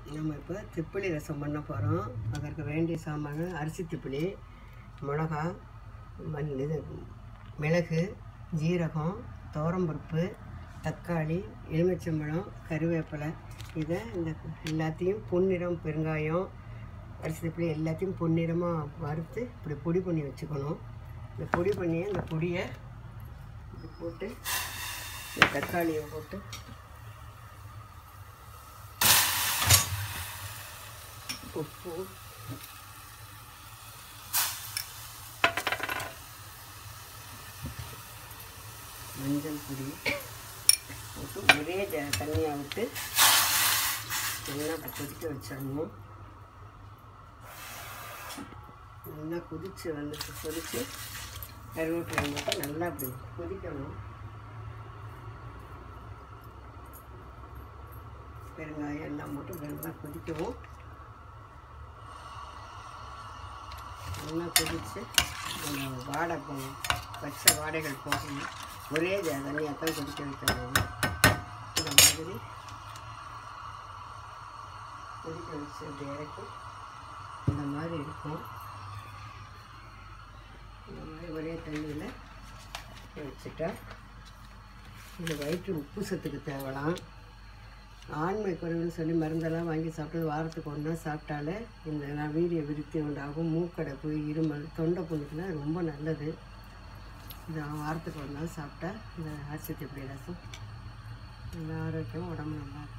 நம்ம இப்போ திப்பிலி ரசம் பண்ண போகிறோம் அதற்கு வேண்டிய சாமான் அரிசி திப்பிலி மிளகா மண் இது மிளகு ஜீரகம் துவரம்பருப்பு தக்காளி எலுமிச்சம்பழம் கருவேப்பிலை இதை இந்த எல்லாத்தையும் பொன்னிறம் பெருங்காயம் அரிசி திப்பிலி எல்லாத்தையும் பொன்னிறமாக வறுத்து இப்படி பொடி பண்ணி வச்சுக்கணும் இந்த பொடி பண்ணி அந்த பொடியை இப்படி போட்டு இந்த தக்காளியை போட்டு உப்பு மஞ்சள் பொடி போட்டு ஒரே ஜ- தண்ணியை விட்டு நல்லா இப்படி கொதிக்க வச்சிடணும் நல்லா கொதிச்சு வந்துட்டு கொதிச்சு கருவேப்பிலை போட்டு நல்லா அப்படி கொதிக்கணும் பெருங்காயம் எல்லாம் போட்டு நல்லா கொதிக்கவும் நல்லா கொதிச்சு அந்த வாடை போகணும் பச்சை வாடைகள் போகணும் ஒரே ஜ- தண்ணியாக தான் கொதிக்க வைக்கணும் இந்த மாதிரி கொதிக்க வச்சு அப்படி இறக்கி இந்த மாதிரி இருக்கும் இந்த மாதிரி ஒரே தண்ணியில் வச்சுட்டா இது வயிற்று உப்பு சத்துக்கு தேவலாம் ஆண்மை குறைவுன்னு சொல்லி மருந்தெல்லாம் வாங்கி சாப்பிட்டு வாரத்துக்கு ஒன்றா சாப்பிட்டாலே இந்த நவீரிய விருத்தி உண்டாகும் மூக்கடைப்பு இருமல் தொண்டை புண்ணுக்குலாம் ரொம்ப நல்லது இது வாரத்துக்கு ஒரு நாள் சாப்பிட்டா இந்த அரிசி திப்பி ரசம் நல்ல ஆரோக்கியம் உடம்பு நல்லா இருக்கும்